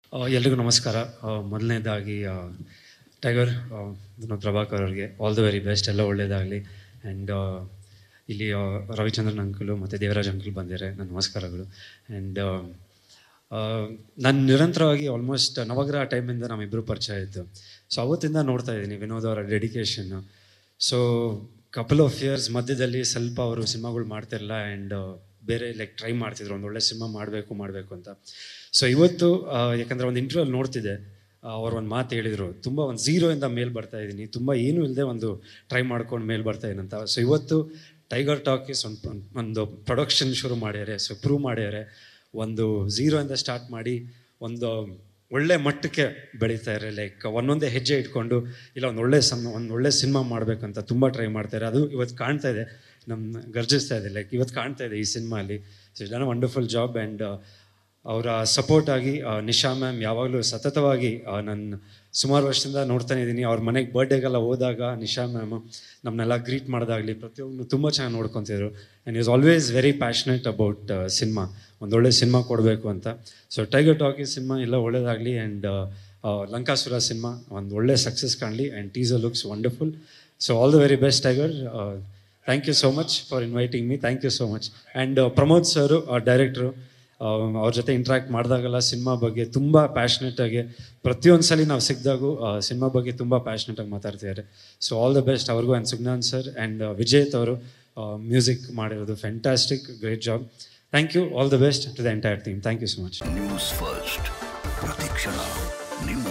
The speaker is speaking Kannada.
ಆ, ಎಲ್ರಿಗೂ ನಮಸ್ಕಾರ ಆ, ಮೊದಲನೇದಾಗಿ ಆ, ಟೈಗರ್ ಆ, ವಿನೋದ್ ಪ್ರಭಾಕರ್ ಅವ್ರಿಗೆ ಆಲ್ ದ ವೆರಿ ಬೆಸ್ಟ್ ಎಲ್ಲ ಒಳ್ಳೆಯದಾಗಲಿ ಆ್ಯಂಡ್ ಇಲ್ಲಿ ಆ, ರವಿಚಂದ್ರನ್ ಅಂಕಲು ಮತ್ತು ದೇವರಾಜ್ ಅಂಕಲ್ ಬಂದಿದ್ದಾರೆ ನನ್ನ ನಮಸ್ಕಾರಗಳು ಆ್ಯಂಡ್ ನಾನು ನಿರಂತರವಾಗಿ ಆಲ್ಮೋಸ್ಟ್ ನವಗ್ರಹ ಟೈಮಿಂದ ನಮ್ಮಿಬ್ಬರು ಪರಿಚಯ ಇತ್ತು ಸೊ ಅವತ್ತಿಂದ ನೋಡ್ತಾ ಇದ್ದೀನಿ ವಿನೋದ್ ಅವರ dedication so couple of years ಮಧ್ಯದಲ್ಲಿ ಸ್ವಲ್ಪ ಅವರು ಸಿನಿಮಾಗಳು ಮಾಡ್ತಿರಲ್ಲ ಆ್ಯಂಡ್ ಬೇರೆ ಲೈಕ್ ಟ್ರೈ ಮಾಡ್ತಿದ್ರು ಒಂದು ಒಳ್ಳೆ ಸಿನಿಮಾ ಮಾಡಬೇಕು ಮಾಡಬೇಕು ಅಂತ ಸೊ ಇವತ್ತು ಆ, ಯಾಕಂದ್ರೆ ಒಂದು ಇಂಟರ್ವ್ಯೂಲ್ ನೋಡ್ತಿದ್ದೆ ಅವ್ರು ಒಂದು ಮಾತು ಹೇಳಿದರು ತುಂಬ ಒಂದು ಝೀರೋಯಿಂದ ಮೇಲ್ ಬರ್ತಾ ಇದ್ದೀನಿ ತುಂಬ ಏನೂ ಇಲ್ಲದೆ ಒಂದು ಟ್ರೈ ಮಾಡ್ಕೊಂಡು ಮೇಲ್ ಬರ್ತಾ ಇದ್ದೀನಿ ಅಂತ ಸೊ ಇವತ್ತು ಟೈಗರ್ ಟಾಕೀಸ್ ಒಂದು ಒಂದು ಪ್ರೊಡಕ್ಷನ್ ಶುರು ಮಾಡ್ಯಾರೆ ಸೊ ಪ್ರೂವ್ ಮಾಡ್ಯಾರೆ ಒಂದು ಝೀರೋಯಿಂದ ಸ್ಟಾರ್ಟ್ ಮಾಡಿ ಒಂದು ಒಳ್ಳೆ ಮಟ್ಟಕ್ಕೆ ಬೆಳೀತಾ ಇದ್ದಾರೆ ಲೈಕ್ ಒಂದೊಂದೇ ಹೆಜ್ಜೆ ಇಟ್ಕೊಂಡು ಇಲ್ಲ ಒಂದು ಒಳ್ಳೆ ಸಮ್ ಒಂದು ಒಳ್ಳೆ ಸಿನಿಮಾ ಮಾಡಬೇಕಂತ ತುಂಬ ಟ್ರೈ ಮಾಡ್ತಾರೆ ಅದು ಇವತ್ತು ಕಾಣ್ತಾ ಇದೆ ನಮ್ಮ ಗರ್ಜಿಸ್ತಾ ಇದೆ ಲೈಕ್ ಇವತ್ತು ಕಾಣ್ತಾ ಇದೆ ಈ ಸಿನಿಮಾಲಿ so it wonderful job and ಅವರ ಸಪೋರ್ಟ್ ಆಗಿ ಆ, ನಿಶಾ ಮ್ಯಾಮ್ ಯಾವಾಗಲೂ ಸತತವಾಗಿ ನಾನು ಸುಮಾರು ವರ್ಷದಿಂದ ನೋಡ್ತಾನೆ ಇದ್ದೀನಿ ಅವ್ರ ಮನೆಗೆ ಬರ್ಡೇಗೆಲ್ಲ ಹೋದಾಗ ನಿಶಾ ಮ್ಯಾಮ್ ನಮ್ಮನ್ನೆಲ್ಲ ಗ್ರೀಟ್ ಮಾಡೋದಾಗಲಿ ಪ್ರತಿಯೊಬ್ಬನು ತುಂಬ ಚೆನ್ನಾಗಿ ನೋಡ್ಕೊತಿದ್ರು and is always very passionate about cinema ಒಂದೊಳ್ಳೆ ಸಿನಿಮಾ ಕೊಡಬೇಕು ಅಂತ ಸೊ ಟೈಗರ್ ಟಾಕಿ ಸಿನಿಮಾ ಎಲ್ಲ ಒಳ್ಳೇದಾಗಲಿ ಆ್ಯಂಡ್ ಲಂಕಾಸುರ ಸಿನಿಮಾ ಒಂದು ಒಳ್ಳೆ ಸಕ್ಸಸ್ ಕಾಣಲಿ and teaser looks wonderful so all the very best Tiger thank you so much for inviting me thank you so much and Pramod sir director ಅವ್ರ ಜೊತೆ ಇಂಟ್ರ್ಯಾಕ್ಟ್ ಮಾಡಿದಾಗೆಲ್ಲ ಸಿನಿಮಾ ಬಗ್ಗೆ ತುಂಬ ಪ್ಯಾಷನೆಟಾಗಿ ಪ್ರತಿಯೊಂದು ಸಲ ನಾವು ಸಿಕ್ಕಿದಾಗೂ ಸಿನಿಮಾ ಬಗ್ಗೆ ತುಂಬ ಪ್ಯಾಷನೆಟಾಗಿ ಮಾತಾಡ್ತಿದ್ದಾರೆ ಸೊ ಆಲ್ ದ ಬೆಸ್ಟ್ ಅವ್ರಿಗೂ and Sujnan sir and Vijeth ಅವರು ಮ್ಯೂಸಿಕ್ ಮಾಡಿರೋದು fantastic great job thank you all the best to the entire team thank you so much news first ಪ್ರತಿಕ್ಷಣ ನಿಮ್ಮ